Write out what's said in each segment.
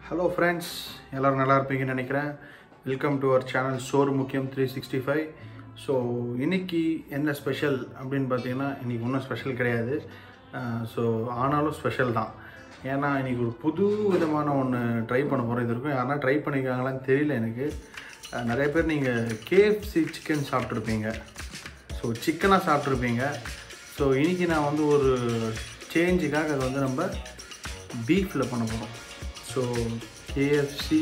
hello friends எல்லோரும் நல்லா இருப்பீங்கன்னு நினைக்கிறேன் வெல்கம் டு அவர் சேனல் சோறு முக்கியம் த்ரீ சிக்ஸ்டி ஃபைவ் ஸோ இன்னைக்கு என்ன ஸ்பெஷல் அப்படின்னு பார்த்தீங்கன்னா இன்னைக்கு ஒன்றும் ஸ்பெஷல் கிடையாது ஸோ ஆனாலும் ஸ்பெஷல் தான் ஏன்னா இன்னைக்கு ஒரு புது விதமான ஒன்று ட்ரை பண்ண போகிறோம் இது இருக்கும் யாருன்னா ட்ரை பண்ணியிருக்காங்களான்னு தெரியல எனக்கு அஹ், நிறைய பேர் நீங்கள் கேஎஃப்சி சிக்கன் சாப்பிட்ருப்பீங்க ஸோ சிக்கனாக சாப்பிட்ருப்பீங்க ஸோ இன்னைக்கு நான் வந்து ஒரு சேஞ்சுக்காக அது வந்து நம்ம பீஃபில் பண்ண போகிறோம் ஸோ கேஎஃப்சி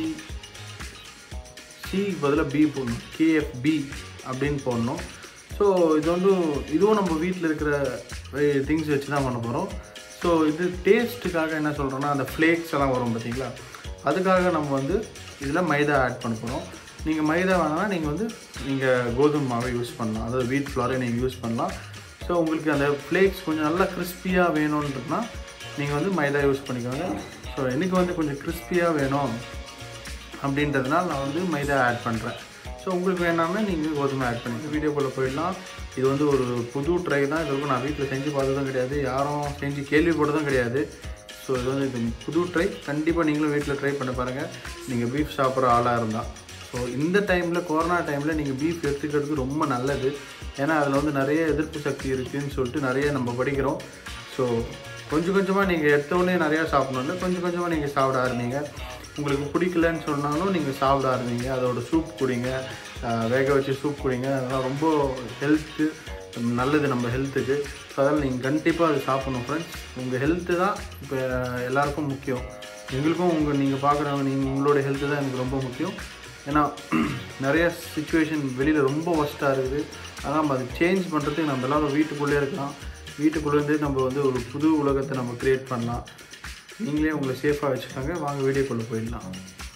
சி பதிலாக பி போடணும் கேஎஃப்பி அப்படின்னு போடணும் ஸோ இது வந்து இதுவும் நம்ம வீட்டில் இருக்கிற திங்ஸ் வச்சு தான் பண்ண போகிறோம் ஸோ இது டேஸ்ட்டுக்காக என்ன சொல்கிறோன்னா அந்த ஃப்ளேக்ஸ் எல்லாம் வரும் பார்த்தீங்களா அதுக்காக நம்ம வந்து இதில் மைதா ஆட் பண்ண போகிறோம் நீங்கள் மைதா வேணாம்னா நீங்கள் வந்து நீங்கள் கோதுமை மாவை யூஸ் பண்ணலாம் அதாவது வீட் ஃப்ளாரை நீங்கள் யூஸ் பண்ணலாம் ஸோ உங்களுக்கு அந்த ஃப்ளேக்ஸ் கொஞ்சம் நல்லா கிறிஸ்பியாக வேணுன்றதுனா நீங்கள் வந்து மைதா யூஸ் பண்ணிக்கோங்க ஸோ எனக்கு வந்து கொஞ்சம் கிறிஸ்பியாக வேணும் அப்படின்றதுனால நான் வந்து மைதா ஆட் பண்ணுறேன் ஸோ உங்களுக்கு வேணாம்னா நீங்கள் கோதுமை ஆட் பண்ணி வீடியோக்குள்ளே போயிடலாம் இது வந்து ஒரு புது ட்ரை தான் இது வரைக்கும் நான் வீட்டில் செஞ்சு பார்த்ததும் கிடையாது யாரும் செஞ்சு கேள்விப்பட்டதும் கிடையாது ஸோ இது வந்து இது புது ட்ரை கண்டிப்பாக நீங்களும் வீட்டில் ட்ரை பண்ண பாருங்கள் நீங்கள் பீஃப் சாப்பிட்ற ஆளாக இருந்தால் ஸோ இந்த டைமில் கொரோனா டைமில் நீங்கள் பீஃப் எடுத்துக்கிறதுக்கு ரொம்ப நல்லது ஏன்னா அதில் வந்து நிறைய எதிர்ப்பு சக்தி இருக்குதுன்னு சொல்லிட்டு நிறைய நம்ம படிக்கிறோம் ஸோ கொஞ்சம் கொஞ்சமாக நீங்கள் எடுத்தோடனே நிறையா சாப்பிடணும்ல கொஞ்சம் கொஞ்சமாக நீங்கள் சாப்பிட ஆரம்பிங்க உங்களுக்கு பிடிக்கலன்னு சொன்னாலும் நீங்கள் சாப்பிட ஆரம்பிங்க அதோட சூப் குடிங்க ஆஹ் வேக வச்சு சூப் குடிங்க அதெல்லாம் ரொம்ப ஹெல்த்து நல்லது நம்ம ஹெல்த்துக்கு ஸோ அதனால் நீங்கள் கண்டிப்பாக அது சாப்பிடணும் ஃப்ரெண்ட்ஸ் உங்கள் ஹெல்த்து தான் இப்போ எல்லாருக்கும் முக்கியம் எங்களுக்கும் உங்கள் நீங்கள் பார்க்குறவங்க நீங்கள் உங்களோட ஹெல்த்து தான் எனக்கு ரொம்ப முக்கியம் ஏன்னா நிறைய சுச்சுவேஷன் வெளியில் ரொம்ப ஒஸ்ட்டாக இருக்குது ஆனால் நம்ம அதை சேஞ்ச் பண்ணுறதுக்கு நம்ம எல்லாரும் வீட்டுக்குள்ளே இருக்கலாம் வீட்டுக்குள்ளேருந்தே நம்ம வந்து ஒரு புது உலகத்தை நம்ம க்ரியேட் பண்ணலாம் நீங்களே உங்களை சேஃபாக வச்சுக்கோங்க வாங்க வீடியோக்குள்ளே போயிடலாம்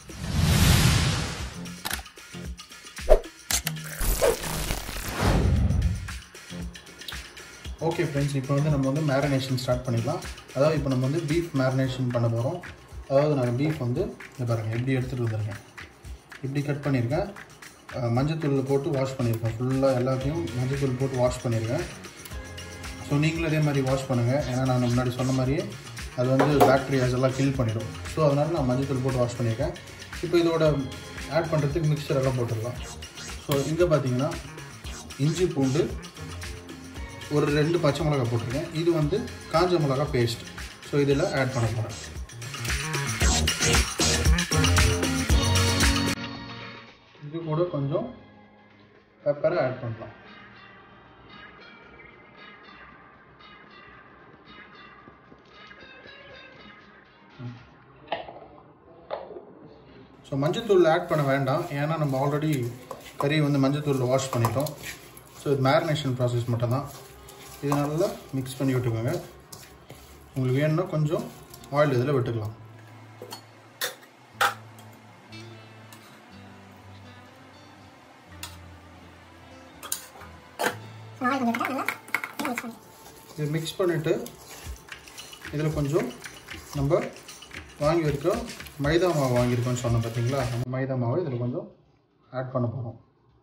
ஓகே ஃப்ரெண்ட்ஸ் இப்போ வந்து நம்ம வந்து மேரினேஷன் ஸ்டார்ட் பண்ணிடலாம் அதாவது இப்போ நம்ம வந்து பீஃப் மேரினேஷன் பண்ண போகிறோம் அதாவது நான் பீஃப் வந்து இங்க பாருங்கள் எப்படி எடுத்துகிட்டு வந்திருக்கேன் இப்படி கட் பண்ணியிருக்கேன் அஹ் மஞ்சத்தூள் போட்டு வாஷ் பண்ணியிருக்கேன் ஃபுல்லாக எல்லாத்தையும் மஞ்சத்தூள் போட்டு வாஷ் பண்ணியிருக்கேன் ஸோ நீங்களும் அதே மாதிரி வாஷ் பண்ணுங்கள் ஏன்னா நான் முன்னாடி சொன்ன மாதிரியே அது வந்து பாக்டீரியாஸ் எல்லாம் கில் பண்ணிடும் ஸோ அதனால் நான் மஞ்சத்தூள் போட்டு வாஷ் பண்ணியிருக்கேன் இப்போ இதோட ஆட் பண்ணுறதுக்கு மிக்சர் எல்லாம் போட்டுடலாம் ஸோ இங்கே பார்த்தீங்கன்னா இஞ்சி பூண்டு ஒரு ரெண்டு பச்சை மிளகா போட்டிருக்கேன் இது வந்து காஞ்ச மிளகா பேஸ்ட் ஸோ இதில் ஆட் பண்ண போகிறேன் இது கூட கொஞ்சம் பெப்பரை ஆட் பண்ணலாம் ஸோ மஞ்சத்தூள் ஆட் பண்ண வேண்டாம் ஏன்னா நம்ம ஆல்ரெடி கறி வந்து மஞ்சத்தூளில் வாஷ் பண்ணிட்டோம் ஸோ இது மேரினேஷன் ப்ராசஸ் மட்டும்தான் இது நல்லா மிக்ஸ் பண்ணி விட்டுக்கோங்க உங்களுக்கு வேணும்னா கொஞ்சம் ஆயில் இதில் விட்டுக்கலாம் இது மிக்ஸ் பண்ணிவிட்டு இதில் கொஞ்சம் நம்ம வாங்கி வச்சிருக்கோம் மைதா மாவு வாங்கியிருக்கோம்னு சொன்னோம் பார்த்தீங்களா அந்த மைதா மாவை இதில் கொஞ்சம் ஆட் பண்ண போகிறோம்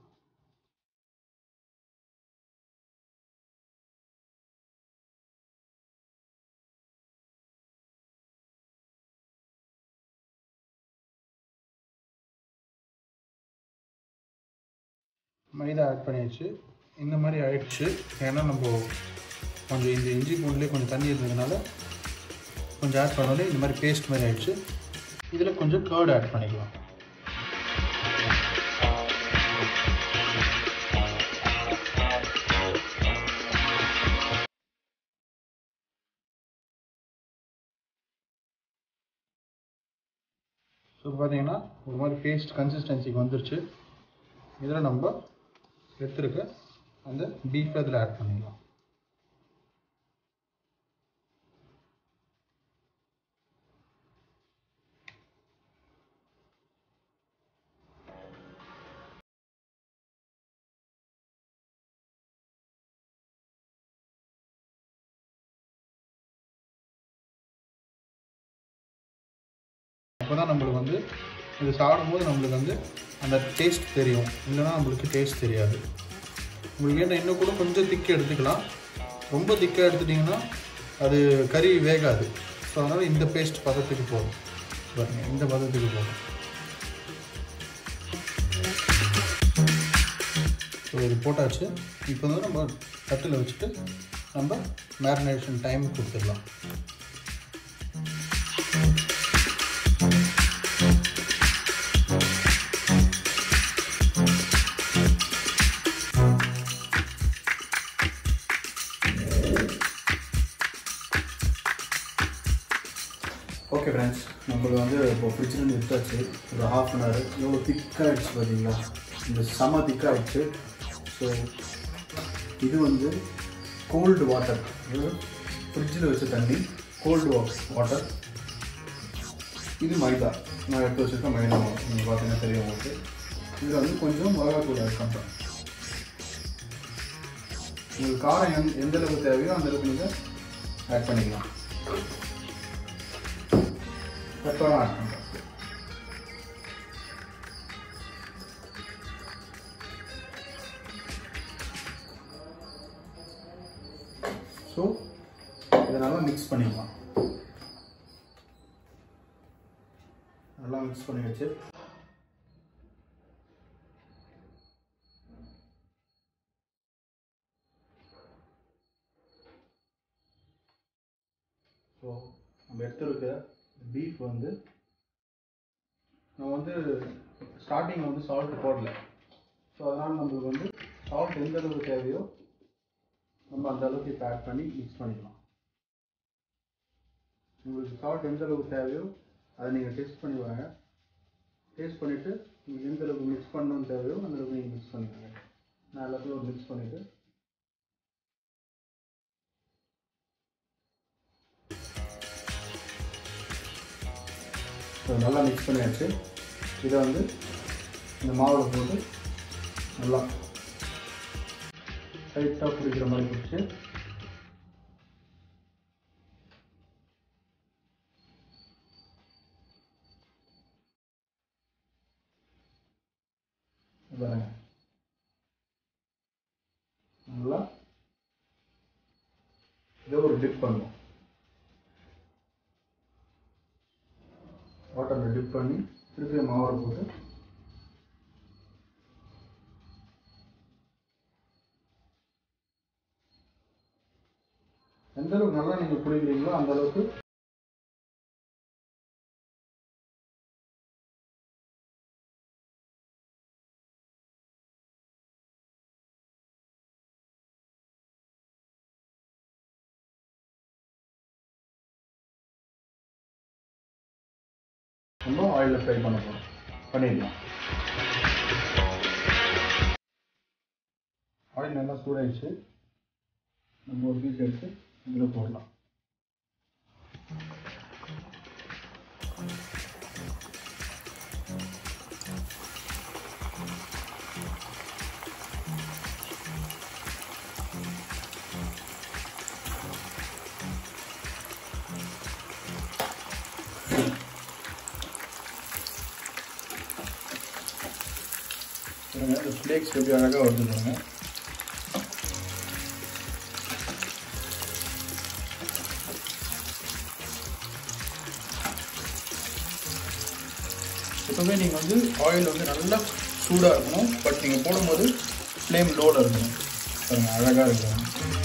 மைதா ஆட் பண்ணியாச்சு இந்த மாதிரி ஆயிடுச்சு ஏன்னா நம்ம கொஞ்சம் இந்த இஞ்சி பூண்டுலேயே கொஞ்சம் தண்ணி இருந்ததுனால கொஞ்சம் ஆட் பண்ணோடனே இந்த மாதிரி பேஸ்ட் மாதிரி ஆயிடுச்சு இதில் கொஞ்சம் கேர்டு ஆட் பண்ணிக்கலாம் ஸோ பார்த்தீங்கன்னா ஒரு மாதிரி பேஸ்ட் கன்சிஸ்டன்சிக்கு வந்துருச்சு இதில் நம்ம எடுத்துருக்க அந்த பீஃப் அதில் ஆட் பண்ணிடலாம் அப்போ தான் நம்மளுக்கு வந்து இது சாப்பிடும்போது நம்மளுக்கு வந்து அந்த டேஸ்ட் தெரியும் இல்லைன்னா நம்மளுக்கு டேஸ்ட் தெரியாது உங்களுக்கு என்ன இன்னும் கூட கொஞ்சம் திக்க எடுத்துக்கலாம் ரொம்ப திக்காக எடுத்துட்டிங்கன்னா அது கறி வேகாது ஸோ அதனால் இந்த பேஸ்ட் பதத்துக்கு போகும் பாருங்க இந்த பதத்துக்கு போகும் ஸோ இது போட்டாச்சு இப்போ வந்து நம்ம தட்டில் வச்சுட்டு நம்ம மேரினேஷன் டைம் கொடுத்துடலாம் ஓகே ஃப்ரெண்ட்ஸ் நம்மளுக்கு வந்து இப்போ ஃப்ரிட்ஜில் எடுத்தாச்சு ஒரு ஹாஃப் அன் ஹவர் எவ்வளோ திக்காகிடுச்சு பார்த்தீங்களா இந்த செம திக்காகிடுச்சு ஸோ இது வந்து கோல்டு வாட்டர் ஃப்ரிட்ஜில் வச்ச தண்ணி கோல்டு வாட்டர் இது மைதா நான் எடுத்து வச்சுருக்க மைதா மாவு நீங்கள் பார்த்தீங்கன்னா தெரியும் உங்களுக்கு இதில் வந்து கொஞ்சம் மிளகாத்தூள் ஆட் பண்ணுறேன் உங்களுக்கு காரம் எந் எந்த அளவுக்கு தேவையோ அந்த அளவுக்கு நீங்கள் ஆட் பண்ணிக்கலாம் பெப்பரும் ஆட் பண்ணுறேன் ஸோ இதை நல்லா மிக்ஸ் பண்ணிக்கலாம் நல்லா மிக்ஸ் பண்ணி வச்சு ஸோ நம்ம எடுத்துருக்க பீஃப் வந்து நம்ம வந்து ஸ்டார்டிங்கில் வந்து சால்ட் போடல ஸோ அதனால் நம்மளுக்கு வந்து சால்ட் எந்த அளவுக்கு தேவையோ நம்ம அந்த அளவுக்கு இப்போ ஆட் பண்ணி மிக்ஸ் பண்ணிக்கலாம் உங்களுக்கு சால்ட் எந்த அளவுக்கு தேவையோ அதை நீங்கள் டேஸ்ட் பண்ணி வாங்க டேஸ்ட் பண்ணிவிட்டு உங்களுக்கு எந்த அளவுக்கு மிக்ஸ் பண்ணணும்னு தேவையோ அந்த அளவுக்கு நீங்கள் மிக்ஸ் பண்ணிக்கோங்க நான் எல்லாத்தையும் ஒரு மிக்ஸ் பண்ணிவிட்டு ஸோ நல்லா மிக்ஸ் பண்ணியாச்சு இதை வந்து இந்த மாவில் போட்டு நல்லா டைட்டாக பிடிக்கிற மாதிரி பிடிச்சி பாருங்க நல்லா இதை ஒரு டிப் பண்ணுவோம் வாட்டரில் டிப் பண்ணி திருப்பி மாவை போட்டு எந்த அளவுக்கு நல்லா நீங்கள் குடிக்கிறீங்களோ அந்த அளவுக்கு நம்ம ஆயிலில் ஃப்ரை பண்ண போகிறோம் பண்ணிடலாம் ஆயில் நல்லா சூடாயிடுச்சு நம்ம ஒரு பீஸ் எடுத்து இதில் போடலாம் பாருங்க இந்த ஃப்ளேக்ஸ் எப்படி அழகாக வருது பாருங்க எப்பவுமே நீங்கள் வந்து ஆயில் வந்து நல்லா சூடாக இருக்கணும் பட் நீங்கள் போடும்போது ஃப்ளேம் லோவில் இருக்கணும் பாருங்க அழகாக இருக்கும்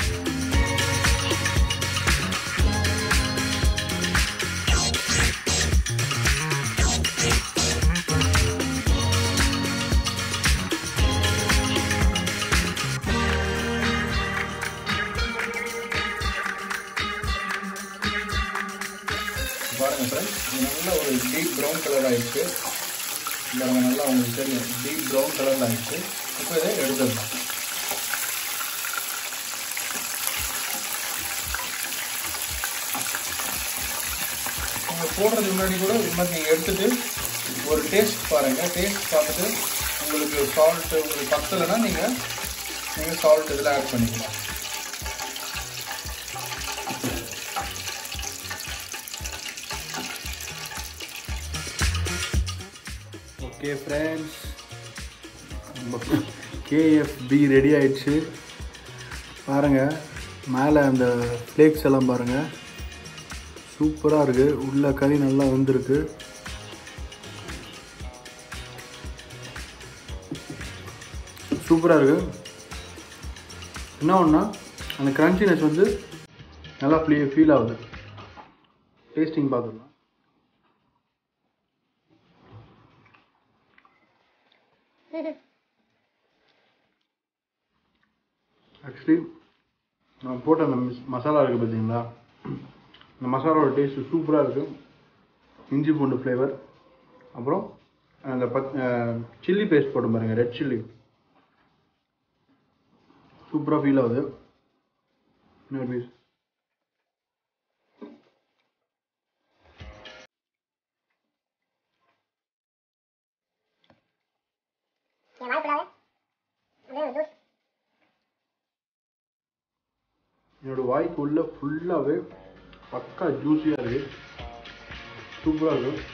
பாருங்க சார் இது நல்ல ஒரு டீப் ப்ரௌன் கலர் ஆயிடுச்சு பாருங்க நல்லா உங்களுக்கு தெரியும் டீப் ப்ரௌன் கலரில் ஆயிடுச்சு இப்போ இதை எடுத்துடலாம் நீங்கள் போடுறதுக்கு முன்னாடி கூட இது மாதிரி நீங்கள் எடுத்துட்டு ஒரு டேஸ்ட் பாருங்கள் டேஸ்ட் பார்த்துட்டு உங்களுக்கு சால்ட்டு உங்களுக்கு பத்தலைன்னா நீங்கள் நீங்கள் சால்ட் இதில் ஆட் பண்ணிக்கலாம் ஓகே ஃப்ரெண்ட்ஸ் கேஎஃப்பி ரெடி ஆயிடுச்சு பாருங்கள் மேலே அந்த ஃப்ளேக்ஸ் எல்லாம் பாருங்கள் சூப்பராக இருக்குது உள்ள கறி நல்லா வந்திருக்கு சூப்பராக இருக்குது என்ன ஒன்றா அந்த க்ரன்ச்சினஸ் வந்து நல்லா ஃப்ளீ ஃபீல் ஆகுது டேஸ்டிங் பார்த்துக்கலாம் ஆக்சுவலி நான் போட்ட அந்த மிஸ் மசாலா இருக்குது பார்த்தீங்களா இந்த மசாலாவோட டேஸ்ட்டு சூப்பராக இருக்குது இஞ்சி பூண்டு ஃப்ளேவர் அப்புறம் அந்த பத் சில்லி பேஸ்ட் போட்டு பாருங்கள் ரெட் சில்லி சூப்பராக ஃபீல் ஆகுது இன்னொரு பீஸ் என் வாய் ஃபுல்லாகவே அப்படியே ஒரு ஜூஸ் என்னோட வாய்க்கு உள்ள ஃபுல்லாகவே பக்கா ஜூஸியாக இருக்குது சூப்பராக இருக்குது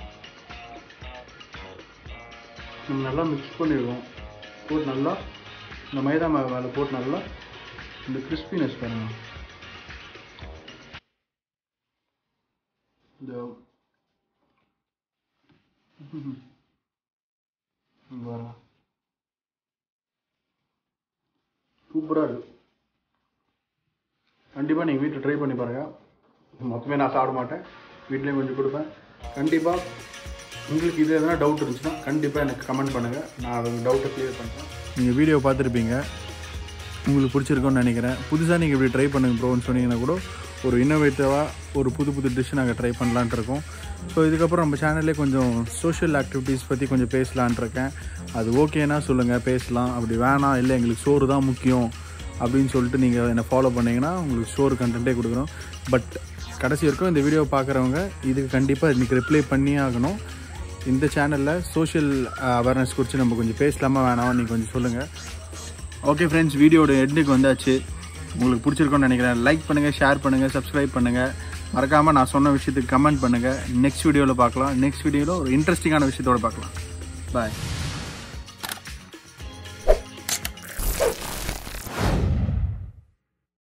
நம்ம நல்லா மிக்ஸ் பண்ணிடுவோம் போட்டு நல்லா இந்த மைதா மாவு மேலே போட்டு நல்லா இந்த கிறிஸ்பினஸ் பாருங்க இந்த இங்க பாருங்க சூப்பராக இருக்குது கண்டிப்பாக நீங்கள் வீட்டில் ட்ரை பண்ணி பாருங்கள் மொத்தமே நான் சாப்பிட மாட்டேன் வீட்லேயும் கொஞ்சம் கொடுப்பேன் கண்டிப்பாக உங்களுக்கு இது எதனா டவுட் இருந்துச்சுன்னா கண்டிப்பாக எனக்கு கமெண்ட் பண்ணுங்கள் நான் அது டவுட்டை க்ளியர் பண்ணுறேன் நீங்கள் வீடியோ பார்த்துருப்பீங்க உங்களுக்கு பிடிச்சிருக்கும்னு நினைக்கிறேன் புதுசாக நீங்கள் இப்படி ட்ரை பண்ணுங்க ப்ரோன்னு சொன்னீங்கன்னா கூட ஒரு இன்னோவேட்டிவாக ஒரு புது புது டிஷ் நாங்கள் ட்ரை பண்ணலான்ட்டு இருக்கோம் ஸோ இதுக்கப்புறம் நம்ம சேனல்லே கொஞ்சம் சோஷியல் ஆக்டிவிட்டீஸ் பற்றி கொஞ்சம் பேசலான்ட்டு இருக்கேன் அது ஓகேனா சொல்லுங்கள் பேசலாம் அப்படி வேணாம் இல்லை எங்களுக்கு சோறு தான் முக்கியம் அப்படின்னு சொல்லிட்டு நீங்கள் என்னை ஃபாலோ பண்ணீங்கன்னா உங்களுக்கு சோறு கண்டென்ட்டே கொடுக்குறோம் பட் கடைசி வரைக்கும் இந்த வீடியோ பார்க்குறவங்க இதுக்கு கண்டிப்பாக இன்றைக்கி ரிப்ளை பண்ணியே ஆகணும் இந்த சேனலில் சோஷியல் அவேர்னஸ் குறித்து நம்ம கொஞ்சம் பேசலாமா வேணாமா நீங்கள் கொஞ்சம் சொல்லுங்கள் ஓகே ஃப்ரெண்ட்ஸ் வீடியோட எண்டுக்கு வந்தாச்சு உங்களுக்கு பிடிச்சிருக்கோன்னு நினைக்கிறேன் லைக் பண்ணுங்கள் ஷேர் பண்ணுங்கள் சப்ஸ்கிரைப் பண்ணுங்கள் மறக்காமல் நான் சொன்ன விஷயத்துக்கு கமெண்ட் பண்ணுங்கள் நெக்ஸ்ட் வீடியோவில் பார்க்கலாம் நெக்ஸ்ட் வீடியோவில் ஒரு இன்ட்ரெஸ்டிங்கான விஷயத்தோடு பார்க்கலாம் பாய்